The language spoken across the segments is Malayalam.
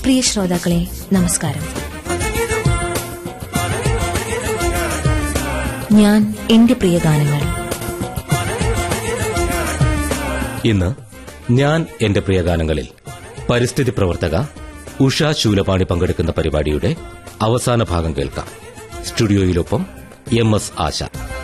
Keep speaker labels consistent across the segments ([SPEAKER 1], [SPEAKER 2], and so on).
[SPEAKER 1] പ്രിയ ശ്രോതാക്കളെ നമസ്കാരം ഞാൻ എന്റെ പ്രിയ ഗാനങ്ങൾ
[SPEAKER 2] ഇന്ന് ഞാൻ എന്റെ പ്രിയ ഗാനങ്ങളിൽ പരിസ്ഥിതി പ്രവർത്തക ഉഷ ശൂലപാണി പങ്കെടുക്കുന്ന പരിപാടിയുടെ അവസാന ഭാഗം കേൾക്കാം സ്റ്റുഡിയോയിലൊപ്പം M S Asha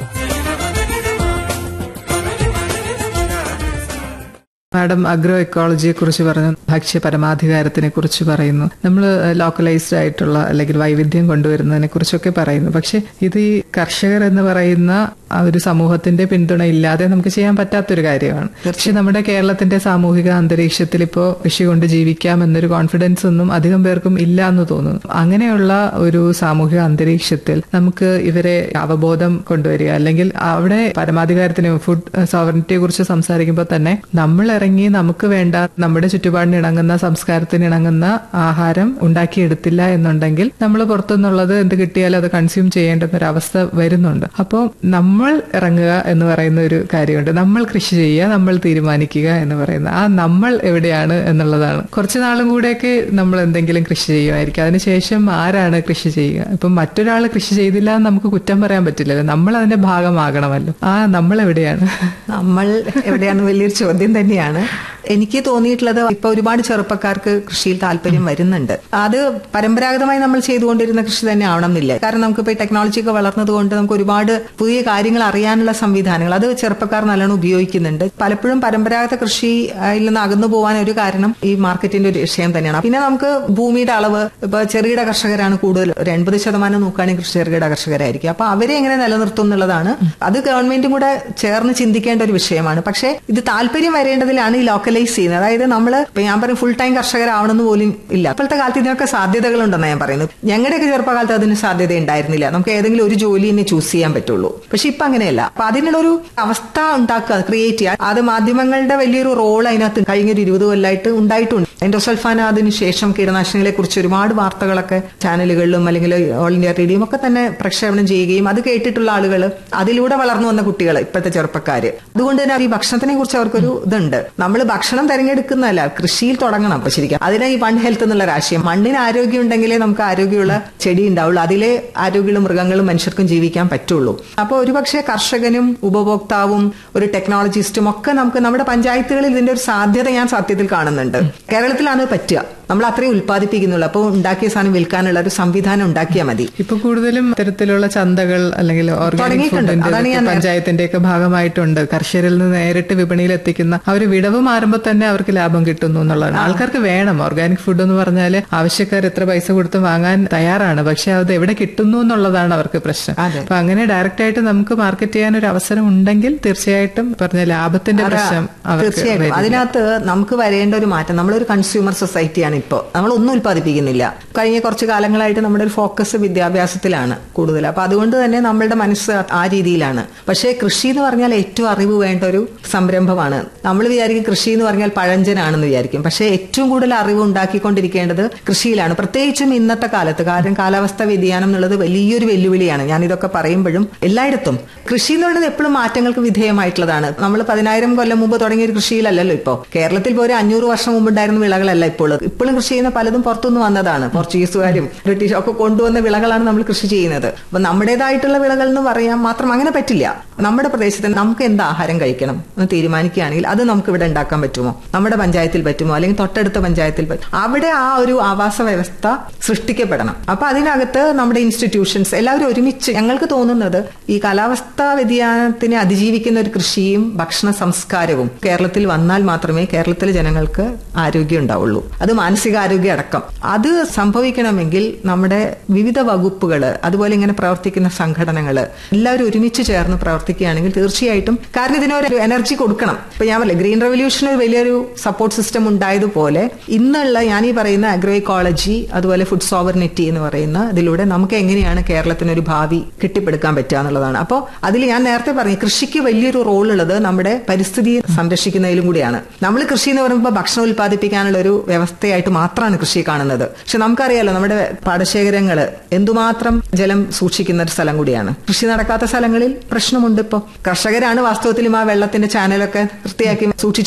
[SPEAKER 3] madam agro എക്കോളജിയെ കുറിച്ച് പറഞ്ഞു ഭക്ഷ്യ പരമാധികാരത്തിനെ കുറിച്ച് പറയുന്നു നമ്മൾ ലോക്കലൈസ്ഡ് ആയിട്ടുള്ള അല്ലെങ്കിൽ വൈവിധ്യം കൊണ്ടുവരുന്നതിനെ കുറിച്ചൊക്കെ പറയുന്നു പക്ഷെ ഇത് ഈ കർഷകർ എന്ന് പറയുന്ന ആ ഒരു സമൂഹത്തിന്റെ പിന്തുണ ഇല്ലാതെ നമുക്ക് ചെയ്യാൻ പറ്റാത്തൊരു കാര്യമാണ് പക്ഷെ നമ്മുടെ കേരളത്തിന്റെ സാമൂഹിക അന്തരീക്ഷത്തിൽ ഇപ്പോൾ കൃഷി കൊണ്ട് ജീവിക്കാം എന്നൊരു കോൺഫിഡൻസ് ഒന്നും അധികം പേർക്കും ഇല്ല എന്ന് തോന്നുന്നു അങ്ങനെയുള്ള ഒരു സാമൂഹിക അന്തരീക്ഷത്തിൽ നമുക്ക് ഇവരെ അവബോധം കൊണ്ടുവരിക അല്ലെങ്കിൽ അവിടെ പരമാധികാരത്തിന് ഫുഡ് സോവറിറ്റിയെ കുറിച്ച് സംസാരിക്കുമ്പോൾ തന്നെ നമ്മൾ ഇറങ്ങി നമുക്ക് വേണ്ട നമ്മുടെ ചുറ്റുപാടിന് ഇണങ്ങുന്ന സംസ്കാരത്തിന് ഇണങ്ങുന്ന ആഹാരം ഉണ്ടാക്കിയെടുത്തില്ല എന്നുണ്ടെങ്കിൽ നമ്മൾ പുറത്തുനിന്നുള്ളത് എന്ത് കിട്ടിയാലും അത് കൺസ്യൂം ചെയ്യേണ്ടുന്ന ഒരു അവസ്ഥ വരുന്നുണ്ട് അപ്പോൾ നമ്മൾ ഇറങ്ങുക എന്ന് പറയുന്ന ഒരു കാര്യമുണ്ട് നമ്മൾ കൃഷി ചെയ്യുക നമ്മൾ തീരുമാനിക്കുക എന്ന് പറയുന്ന ആ നമ്മൾ എവിടെയാണ് എന്നുള്ളതാണ് കുറച്ചു നാളും കൂടെയൊക്കെ നമ്മൾ എന്തെങ്കിലും കൃഷി ചെയ്യുമായിരിക്കും അതിനുശേഷം ആരാണ് കൃഷി ചെയ്യുക ഇപ്പം മറ്റൊരാൾ കൃഷി ചെയ്തില്ല എന്ന് നമുക്ക് കുറ്റം പറയാൻ പറ്റില്ലല്ലോ നമ്മൾ അതിന്റെ ഭാഗമാകണമല്ലോ ആ നമ്മൾ എവിടെയാണ്
[SPEAKER 4] നമ്മൾ എവിടെയാണ് വലിയൊരു ചോദ്യം തന്നെയാണ് എനിക്ക് തോന്നിയിട്ടുള്ളത് ഇപ്പൊ ഒരുപാട് ചെറുപ്പക്കാർക്ക് കൃഷിയിൽ താല്പര്യം വരുന്നുണ്ട് അത് പരമ്പരാഗതമായി നമ്മൾ ചെയ്തുകൊണ്ടിരുന്ന കൃഷി തന്നെ ആവണം എന്നില്ല കാരണം നമുക്കിപ്പോ ടെക്നോളജി ഒക്കെ വളർന്നത് കൊണ്ട് നമുക്ക് ഒരുപാട് പുതിയ കാര്യങ്ങൾ അറിയാനുള്ള സംവിധാനങ്ങൾ അത് ചെറുപ്പക്കാർ നല്ലോണം ഉപയോഗിക്കുന്നുണ്ട് പലപ്പോഴും പരമ്പരാഗത കൃഷിയിൽ നിന്ന് അകന്നു പോകാൻ ഒരു കാരണം ഈ മാർക്കറ്റിന്റെ ഒരു വിഷയം തന്നെയാണ് പിന്നെ നമുക്ക് ഭൂമിയുടെ അളവ് ഇപ്പൊ ചെറുകിട കർഷകരാണ് കൂടുതൽ ഒരു എൺപത് ശതമാനം നോക്കുകയാണെങ്കിൽ കൃഷി ചെറുകിട കർഷകരായിരിക്കും അപ്പൊ അവരെ എങ്ങനെ നിലനിർത്തും എന്നുള്ളതാണ് അത് ഗവൺമെന്റും കൂടെ ചേർന്ന് ചിന്തിക്കേണ്ട ഒരു വിഷയമാണ് പക്ഷേ ഇത് താല്പര്യം വരേണ്ടതിലാണ് ഈ ലോക്കലൈസ് ചെയ്യുന്നത് അതായത് നമ്മൾ ഇപ്പൊ ഞാൻ പറയും ഫുൾ ടൈം കർഷകരാവണമെന്ന് പോലും ഇല്ല ഇപ്പോഴത്തെ കാലത്ത് ഇതിനൊക്കെ സാധ്യതകളുണ്ടെന്നാണ് ഞാൻ പറയുന്നത് ഞങ്ങളുടെയൊക്കെ ചെറുപ്പകാലത്ത് അതിന് സാധ്യത ഉണ്ടായിരുന്നില്ല നമുക്ക് ഏതെങ്കിലും ഒരു ജോലി തന്നെ ചൂസ് ചെയ്യാൻ പറ്റുള്ളൂ പക്ഷെ ഇപ്പൊ അങ്ങനെയല്ല അപ്പൊ അതിനുള്ളൊരു അവസ്ഥ ഉണ്ടാക്കുക ക്രിയേറ്റ് ചെയ്യുക അത് മാധ്യമങ്ങളുടെ വലിയൊരു റോൾ അതിനകത്ത് കഴിഞ്ഞ ഒരു ഇരുപത് കൊല്ലമായിട്ട് ഉണ്ടായിട്ടുണ്ട് എൻഡോസൾഫാൻ അതിന് ശേഷം കീടനാശിനികളെ കുറിച്ച് ഒരുപാട് വാർത്തകളൊക്കെ ചാനലുകളിലും അല്ലെങ്കിൽ ഓൾ ഇന്ത്യ റേഡിയോയും ഒക്കെ തന്നെ പ്രക്ഷേപണം ചെയ്യുകയും അത് കേട്ടിട്ടുള്ള ആളുകൾ അതിലൂടെ വളർന്നു വന്ന കുട്ടികൾ ഇപ്പോഴത്തെ ചെറുപ്പക്കാര് അതുകൊണ്ട് തന്നെ ഈ ഭക്ഷണത്തിനെ കുറിച്ച് അവർക്കൊരു ഇതുണ്ട് നമ്മൾ ഭക്ഷണം തിരഞ്ഞെടുക്കുന്നതല്ല കൃഷിയിൽ തുടങ്ങണം അപ്പൊ ശരിക്കും അതിനെ ഈ വൺ ഹെൽത്ത് എന്നുള്ള രാശിയം മണ്ണിന് ആരോഗ്യം ഉണ്ടെങ്കിലേ നമുക്ക് ആരോഗ്യമുള്ള ചെടി ഉണ്ടാവുള്ളൂ അതിലെ ആരോഗ്യമുള്ള മൃഗങ്ങളും മനുഷ്യർക്കും ജീവിക്കാൻ പറ്റുള്ളൂ അപ്പോൾ ഒരുപക്ഷെ കർഷകനും ഉപഭോക്താവും ഒരു ടെക്നോളജിസ്റ്റും ഒക്കെ നമുക്ക് നമ്മുടെ പഞ്ചായത്തുകളിൽ ഇതിന്റെ ഒരു സാധ്യത ഞാൻ സത്യത്തിൽ കാണുന്നുണ്ട് കേരളത്തിലാണ് ഇത് പറ്റുക നമ്മൾ അത്രയും ഉത്പാദിപ്പിക്കുന്നുള്ളൂ അപ്പോൾ ഉണ്ടാക്കിയ സാധനം വിൽക്കാനുള്ള ഒരു സംവിധാനം ഉണ്ടാക്കിയാൽ മതി
[SPEAKER 3] ഇപ്പൊ കൂടുതലും ഇത്തരത്തിലുള്ള ചന്തകൾ അല്ലെങ്കിൽ ഓർഗാനിക്
[SPEAKER 4] തുടങ്ങിയിട്ടുണ്ട്. അതാണ്
[SPEAKER 3] ഫുഡിന്റെ
[SPEAKER 4] ഞാൻ നേരത്തെ-
[SPEAKER 3] പഞ്ചായത്തിന്റെ ഒക്കെ ഭാഗമായിട്ടുണ്ട് കർഷകരിൽ നിന്ന് നേരിട്ട് വിപണിയിൽ എത്തിക്കുന്ന ആ ഒരു വിടവ് മാറുമ്പോൾ തന്നെ അവർക്ക് ലാഭം കിട്ടുന്നു എന്നുള്ളതാണ് ആൾക്കാർക്ക് വേണം ഓർഗാനിക് ഫുഡ് എന്ന് പറഞ്ഞാൽ ആവശ്യക്കാർ എത്ര പൈസ കൊടുത്ത് വാങ്ങാൻ തയ്യാറാണ് പക്ഷെ അത് എവിടെ കിട്ടുന്നു എന്നുള്ളതാണ് അവർക്ക് പ്രശ്നം
[SPEAKER 4] അതെ.
[SPEAKER 3] അപ്പൊ അങ്ങനെ ഡയറക്റ്റ് ആയിട്ട് നമുക്ക് മാർക്കറ്റ് ചെയ്യാൻ ഒരു അവസരം ഉണ്ടെങ്കിൽ തീർച്ചയായിട്ടും പറഞ്ഞ ലാഭത്തിന്റെ
[SPEAKER 4] അതാ,
[SPEAKER 3] പ്രശ്നം അവർക്ക്
[SPEAKER 4] തീർച്ചയായിട്ടും
[SPEAKER 3] വരില്ല.
[SPEAKER 4] അതിനകത്ത് നമുക്ക് വരേണ്ട ഒരു മാറ്റം നമ്മളൊരു കൺസ്യൂമർ സൊസൈറ്റിയാണ് ഇപ്പോൾ നമ്മളൊന്നും ഉൽപ്പാദിപ്പിക്കുന്നില്ല കഴിഞ്ഞ കുറച്ച് കാലങ്ങളായിട്ട് നമ്മുടെ ഒരു ഫോക്കസ് വിദ്യാഭ്യാസത്തിലാണ് കൂടുതൽ അപ്പൊ അതുകൊണ്ട് തന്നെ നമ്മളുടെ മനസ്സ് ആ രീതിയിലാണ് പക്ഷേ കൃഷി എന്ന് പറഞ്ഞാൽ ഏറ്റവും അറിവ് വേണ്ട ഒരു സംരംഭമാണ് നമ്മൾ വിചാരിക്കും കൃഷി എന്ന് പറഞ്ഞാൽ പഴഞ്ചനാണെന്ന് വിചാരിക്കും പക്ഷേ ഏറ്റവും കൂടുതൽ അറിവ് ഉണ്ടാക്കിക്കൊണ്ടിരിക്കേണ്ടത് കൃഷിയിലാണ് പ്രത്യേകിച്ചും ഇന്നത്തെ കാലത്ത് കാരണം കാലാവസ്ഥ വ്യതിയാനം എന്നുള്ളത് വലിയൊരു വെല്ലുവിളിയാണ് ഞാൻ ഇതൊക്കെ പറയുമ്പോഴും എല്ലായിടത്തും കൃഷി എന്ന് പറയുന്നത് എപ്പോഴും മാറ്റങ്ങൾക്ക് വിധേയമായിട്ടുള്ളതാണ് നമ്മൾ പതിനായിരം കൊല്ലം മുമ്പ് തുടങ്ങിയ ഒരു കൃഷിയിലല്ലല്ലോ ഇപ്പോൾ കേരളത്തിൽ ഇപ്പോൾ ഒരു അഞ്ഞൂറ് വർഷം മുമ്പ് ഉണ്ടായിരുന്ന വിളകളല്ല ഇപ്പോൾ ഇപ്പോഴും കൃഷി ചെയ്യുന്ന പലതും പുറത്തുനിന്ന് വന്നതാണ് പോർച്ചുഗീസുകാരും ബ്രിട്ടീഷും ഒക്കെ കൊണ്ടുവന്ന വിളകളാണ് നമ്മൾ കൃഷി ചെയ്യുന്നത് അപ്പൊ നമ്മുടേതായിട്ടുള്ള വിളകൾ എന്ന് പറയാൻ മാത്രം അങ്ങനെ പറ്റില്ല നമ്മുടെ പ്രദേശത്ത് നമുക്ക് എന്ത് ആഹാരം കഴിക്കണം എന്ന് തീരുമാനിക്കുകയാണെങ്കിൽ അത് നമുക്ക് ഇവിടെ ഉണ്ടാക്കാൻ പറ്റുമോ നമ്മുടെ പഞ്ചായത്തിൽ പറ്റുമോ അല്ലെങ്കിൽ തൊട്ടടുത്ത പഞ്ചായത്തിൽ പറ്റും അവിടെ ആ ഒരു ആവാസ വ്യവസ്ഥ സൃഷ്ടിക്കപ്പെടണം അപ്പൊ അതിനകത്ത് നമ്മുടെ ഇൻസ്റ്റിറ്റ്യൂഷൻസ് എല്ലാവരും ഒരുമിച്ച് ഞങ്ങൾക്ക് തോന്നുന്നത് ഈ കാലാവസ്ഥാ വ്യതിയാനത്തിനെ അതിജീവിക്കുന്ന ഒരു കൃഷിയും ഭക്ഷണ സംസ്കാരവും കേരളത്തിൽ വന്നാൽ മാത്രമേ കേരളത്തിലെ ജനങ്ങൾക്ക് ആരോഗ്യം ഉണ്ടാവുള്ളൂ അത് മാനസികാരോഗ്യം അടക്കം അത് സംഭവിക്കണമെങ്കിൽ നമ്മുടെ വിവിധ വകുപ്പുകൾ അതുപോലെ ഇങ്ങനെ പ്രവർത്തിക്കുന്ന സംഘടനകൾ എല്ലാവരും ഒരുമിച്ച് ചേർന്ന് പ്രവർത്തിക്കുകയാണെങ്കിൽ തീർച്ചയായിട്ടും കാരണം ഇതിനൊരു എനർജി കൊടുക്കണം ഇപ്പൊ ഞാൻ പറയില്ല ഗ്രീൻ റെവല്യൂഷൻ ഒരു വലിയൊരു സപ്പോർട്ട് സിസ്റ്റം ഉണ്ടായതുപോലെ ഇന്നുള്ള ഞാൻ ഈ പറയുന്ന അഗ്രോ ഇക്കോളജി അതുപോലെ ഫുഡ് സോവർണിറ്റി എന്ന് പറയുന്ന ഇതിലൂടെ നമുക്ക് എങ്ങനെയാണ് കേരളത്തിന് ഒരു ഭാവി കെട്ടിപ്പടുക്കാൻ പറ്റുക എന്നുള്ളതാണ് അപ്പോൾ അതിൽ ഞാൻ നേരത്തെ പറഞ്ഞു കൃഷിക്ക് വലിയൊരു റോൾ ഉള്ളത് നമ്മുടെ പരിസ്ഥിതിയെ സംരക്ഷിക്കുന്നതിലും കൂടിയാണ് നമ്മൾ കൃഷി എന്ന് പറയുമ്പോൾ ഭക്ഷണം ഉൽപ്പാദിപ്പിക്കാനുള്ള ഒരു വ്യവസ്ഥയായിട്ട് മാത്രമാണ് കൃഷി കാണുന്നത് പക്ഷെ നമുക്കറിയാലോ നമ്മുടെ പാടശേഖരങ്ങൾ എന്തുമാത്രം ജലം സൂക്ഷിക്കുന്ന ഒരു സ്ഥലം കൂടിയാണ് കൃഷി നടക്കാത്ത സ്ഥലങ്ങളിൽ പ്രശ്നമുണ്ട് ഇപ്പോൾ കർഷകരാണ് വാസ്തവത്തിലും ആ വെള്ളത്തിന്റെ ചാനലൊക്കെ വൃത്തിയാക്കി സൂക്ഷിച്ചു